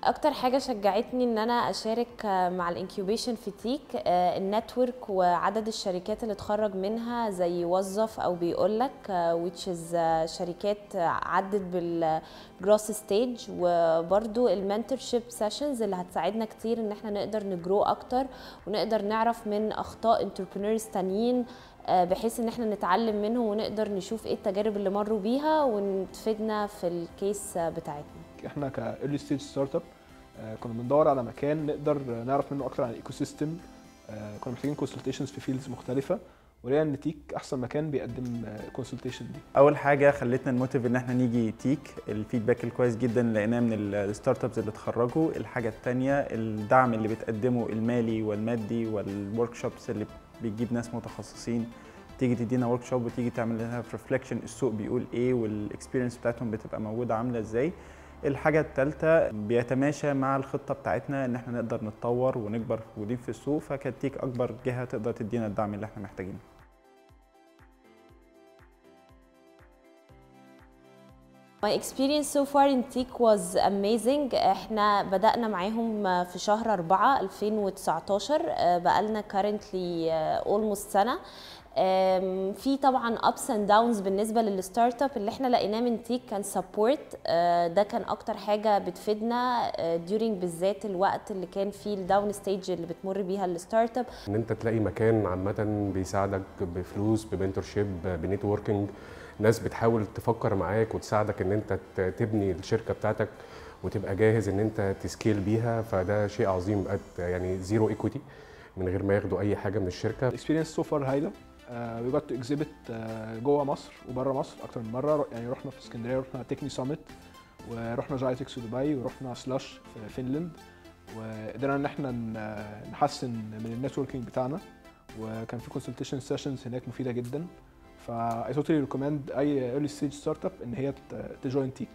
اكتر حاجه شجعتني ان انا اشارك مع الانكيوبيشن في تيك النتورك وعدد الشركات اللي اتخرج منها زي وظف او بيقول لك which is شركات عدت بالجروس ستيج وبرده المنتورشيب سيشنز اللي هتساعدنا كتير ان احنا نقدر نجرو اكتر ونقدر نعرف من اخطاء انتربرينورز تانيين بحيث ان احنا نتعلم منهم ونقدر نشوف ايه التجارب اللي مروا بيها وتفيدنا في الكيس بتاعتنا احنا كايرلي ستيج ستارت اب كنا بندور على مكان نقدر نعرف منه اكتر عن الايكو سيستم كنا محتاجين كونسلتيشنز في فيلدز مختلفه ولقينا ان تيك احسن مكان بيقدم كونسلتيشن دي اول حاجه خلتنا الموتيف ان احنا نيجي تيك الفيدباك الكويس جدا لقيناه من الستارت ابس اللي اتخرجوا الحاجه الثانيه الدعم اللي بتقدمه المالي والمادي والورك شوبس اللي بتجيب ناس متخصصين تيجي تدينا ورك شوب وتيجي تعمل لنا ريفلكشن السوق بيقول ايه والاكسبيرينس بتاعتهم بتبقى موجوده عامله ازاي الحاجة الثالثة بيتماشى مع الخطة بتاعتنا ان احنا نقدر نتطور ونكبر موجودين في السوق فكانت تيك اكبر جهة تقدر تدينا الدعم اللي احنا محتاجينه My experience so far in TIC was amazing احنا بدأنا معاهم في شهر 4 2019 بقالنا currently almost سنة في طبعا ups and downs بالنسبة للستارت اب اللي احنا لقيناه من تيك كان سبورت ده كان اكتر حاجة بتفيدنا during بالذات الوقت اللي كان فيه الداون ستيج اللي بتمر بيها الستارت اب ان انت تلاقي مكان عامة بيساعدك بفلوس بمنتورشيب بنتوركينج ناس بتحاول تفكر معاك وتساعدك ان انت تبني الشركه بتاعتك وتبقى جاهز ان انت تسكيل بيها فده شيء عظيم يعني زيرو ايكويتي من غير ما ياخدوا اي حاجه من الشركه الاكسبيرينس سو فار هايله وي جت تو اكزيبت جوه مصر وبره مصر اكتر من مره يعني رحنا في اسكندريه رحنا تكني سامت ورحنا جايتكس في دبي ورحنا سلاش في فنلند وقدرنا ان احنا نحسن من النتوركينج بتاعنا وكان في كونسلتيشن سيشنز هناك مفيده جدا ف I totally recommend اي early stage startup ان هي تجوين تيك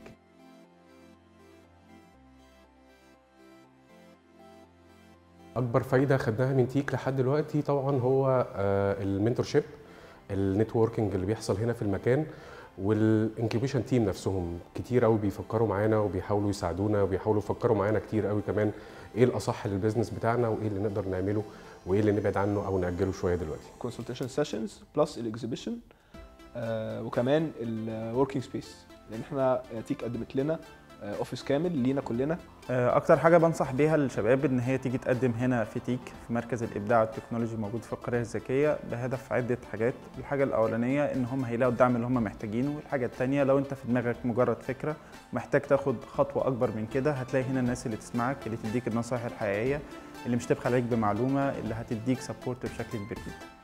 اكبر فايده خدناها من تيك لحد دلوقتي طبعا هو المنتورشيب النتوركينج اللي بيحصل هنا في المكان والانكيبيشن تيم نفسهم كتير قوي بيفكروا معانا وبيحاولوا يساعدونا وبيحاولوا يفكروا معانا كتير قوي كمان ايه الاصح للبيزنس بتاعنا وايه اللي نقدر نعمله وايه اللي نبعد عنه او ناجله شويه دلوقتي كونسلتيشن سيشنز بلس الاكزيبيشن آه وكمان الوركينج سبيس لان احنا تيك قدمت لنا اوفيس كامل لينا كلنا اكتر حاجه بنصح بيها للشباب ان هي تيجي تقدم هنا في تيك في مركز الابداع والتكنولوجي موجود في القريه الذكيه بهدف عده حاجات الحاجه الاولانيه ان هم هيلاقوا الدعم اللي هم محتاجينه والحاجه الثانيه لو انت في دماغك مجرد فكره محتاج تاخد خطوه اكبر من كده هتلاقي هنا الناس اللي تسمعك اللي تديك النصائح الحقيقيه اللي مش تبخل عليك بمعلومه اللي هتديك سبورت بشكل كبير جدا